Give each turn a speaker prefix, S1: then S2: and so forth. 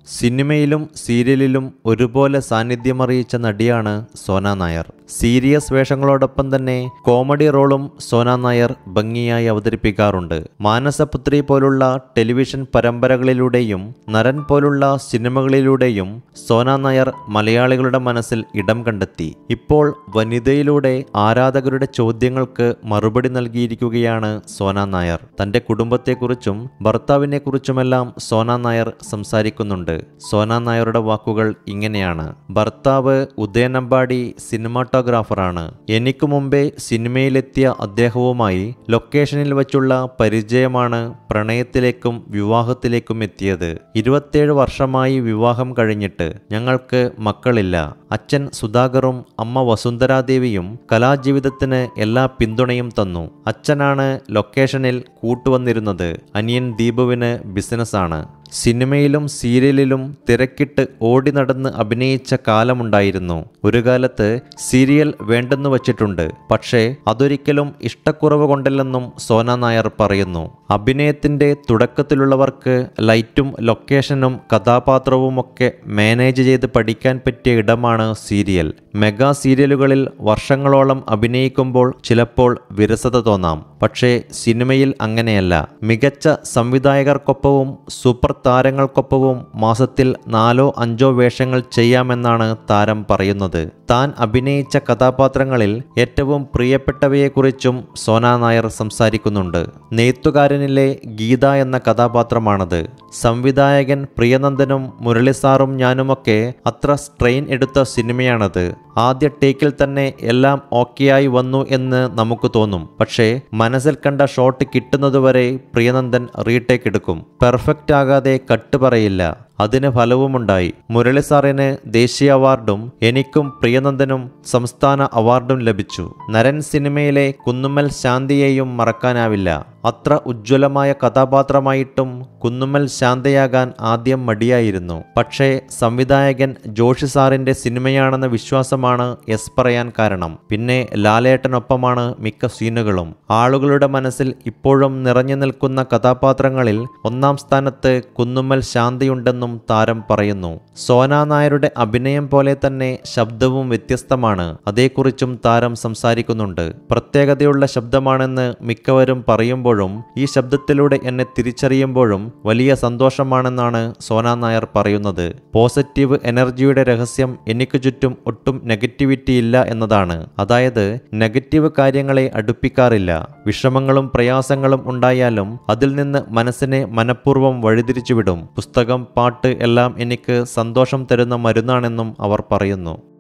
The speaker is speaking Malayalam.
S1: സിനിമയിലും സീരിയലിലും ഒരുപോലെ സാന്നിധ്യമറിയിച്ച നടിയാണ് സോന നായർ സീരിയസ് വേഷങ്ങളോടൊപ്പം തന്നെ കോമഡി റോളും സോന നായർ ഭംഗിയായി അവതരിപ്പിക്കാറുണ്ട് മാനസപുത്രി പോലുള്ള ടെലിവിഷൻ പരമ്പരകളിലൂടെയും നരൻ പോലുള്ള സിനിമകളിലൂടെയും സോന നായർ മലയാളികളുടെ മനസ്സിൽ ഇടം കണ്ടെത്തി ഇപ്പോൾ വനിതയിലൂടെ ആരാധകരുടെ ചോദ്യങ്ങൾക്ക് മറുപടി നൽകിയിരിക്കുകയാണ് സോന നായർ തന്റെ കുടുംബത്തെക്കുറിച്ചും ഭർത്താവിനെക്കുറിച്ചുമെല്ലാം സോന നായർ സംസാരിക്കുന്നുണ്ട് സോന നായരുടെ വാക്കുകൾ ഇങ്ങനെയാണ് ഭർത്താവ് ഉദയനമ്പാടി സിനിമാട്ടോഗ്രാഫറാണ് എനിക്ക് മുമ്പേ സിനിമയിലെത്തിയ അദ്ദേഹവുമായി ലൊക്കേഷനിൽ വച്ചുള്ള പരിചയമാണ് പ്രണയത്തിലേക്കും വിവാഹത്തിലേക്കും എത്തിയത് ഇരുപത്തേഴ് വർഷമായി വിവാഹം കഴിഞ്ഞിട്ട് ഞങ്ങൾക്ക് മക്കളില്ല അച്ഛൻ സുധാകറും അമ്മ വസുന്ധരാദേവിയും കലാജീവിതത്തിന് എല്ലാ പിന്തുണയും തന്നു അച്ഛനാണ് ലൊക്കേഷനിൽ കൂട്ടുവന്നിരുന്നത് അനിയൻ ദീപുവിന് ബിസിനസ്സാണ് സിനിമയിലും സീരിയലിലും തിരക്കിട്ട് ഓടി നടന്ന് അഭിനയിച്ച കാലമുണ്ടായിരുന്നു ഒരു കാലത്ത് സീരിയൽ വേണ്ടെന്ന് വച്ചിട്ടുണ്ട് പക്ഷേ അതൊരിക്കലും ഇഷ്ടക്കുറവ് കൊണ്ടല്ലെന്നും സോന നായർ പറയുന്നു അഭിനയത്തിന്റെ തുടക്കത്തിലുള്ളവർക്ക് ലൈറ്റും ലൊക്കേഷനും കഥാപാത്രവുമൊക്കെ മാനേജ് ചെയ്ത് പഠിക്കാൻ പറ്റിയ ഇടമാണ് സീരിയൽ മെഗാ സീരിയലുകളിൽ വർഷങ്ങളോളം അഭിനയിക്കുമ്പോൾ ചിലപ്പോൾ വിരസത തോന്നാം പക്ഷേ സിനിമയിൽ അങ്ങനെയല്ല മികച്ച സംവിധായകർക്കൊപ്പവും സൂപ്പർ താരങ്ങൾക്കൊപ്പവും മാസത്തിൽ നാലോ അഞ്ചോ വേഷങ്ങൾ ചെയ്യാമെന്നാണ് താരം പറയുന്നത് താൻ അഭിനയിച്ച കഥാപാത്രങ്ങളിൽ ഏറ്റവും പ്രിയപ്പെട്ടവയെക്കുറിച്ചും സോന നായർ സംസാരിക്കുന്നുണ്ട് നെയ്ത്തുകാരനിലെ ഗീത എന്ന കഥാപാത്രമാണത് സംവിധായകൻ പ്രിയനന്ദനും മുരളിസാറും ഞാനുമൊക്കെ അത്ര സ്ട്രെയിൻ എടുത്ത സിനിമയാണത് ആദ്യ ടേക്കിൽ തന്നെ എല്ലാം ഓക്കെയായി വന്നു എന്ന് നമുക്ക് തോന്നും പക്ഷേ മനസ്സിൽ കണ്ട ഷോട്ട് കിട്ടുന്നതുവരെ പ്രിയനന്ദൻ റീടേക്ക് എടുക്കും പെർഫെക്റ്റ് ആകാതെ കട്ട് പറയില്ല അതിന് ഫലവുമുണ്ടായി മുരളി സാറിന് ദേശീയ അവാർഡും എനിക്കും പ്രിയനന്ദനും സംസ്ഥാന അവാർഡും ലഭിച്ചു നരൻ സിനിമയിലെ കുന്നുമ്മൽ ശാന്തിയെയും മറക്കാനാവില്ല അത്ര ഉജ്ജ്വലമായ കഥാപാത്രമായിട്ടും കുന്നുമ്മൽ ശാന്തയാകാൻ ആദ്യം മടിയായിരുന്നു പക്ഷേ സംവിധായകൻ ജോഷി സാറിന്റെ സിനിമയാണെന്ന വിശ്വാസമാണ് എസ് പറയാൻ കാരണം പിന്നെ ലാലേട്ടനൊപ്പമാണ് മിക്ക സീനുകളും ആളുകളുടെ മനസ്സിൽ ഇപ്പോഴും നിറഞ്ഞു നിൽക്കുന്ന കഥാപാത്രങ്ങളിൽ ഒന്നാം സ്ഥാനത്ത് കുന്നുമ്മൽ ശാന്തിയുണ്ടെന്നും താരം പറയുന്നു സോന നായരുടെ അഭിനയം പോലെ തന്നെ ശബ്ദവും വ്യത്യസ്തമാണ് അതേക്കുറിച്ചും താരം സംസാരിക്കുന്നുണ്ട് പ്രത്യേകതയുള്ള ശബ്ദമാണെന്ന് മിക്കവരും പറയുമ്പോഴും ഈ ശബ്ദത്തിലൂടെ എന്നെ തിരിച്ചറിയുമ്പോഴും വലിയ സന്തോഷമാണെന്നാണ് സോന നായർ പറയുന്നത് പോസിറ്റീവ് എനർജിയുടെ രഹസ്യം എനിക്ക് ചുറ്റും ഒട്ടും നെഗറ്റിവിറ്റി ഇല്ല എന്നതാണ് അതായത് നെഗറ്റീവ് കാര്യങ്ങളെ അടുപ്പിക്കാറില്ല വിഷമങ്ങളും പ്രയാസങ്ങളും ഉണ്ടായാലും അതിൽ നിന്ന് മനസ്സിനെ മനഃപൂർവ്വം വഴിതിരിച്ചുവിടും പുസ്തകം പാട്ട് എല്ലാം എനിക്ക് സന്തോഷം തരുന്ന മരുന്നാണെന്നും അവർ പറയുന്നു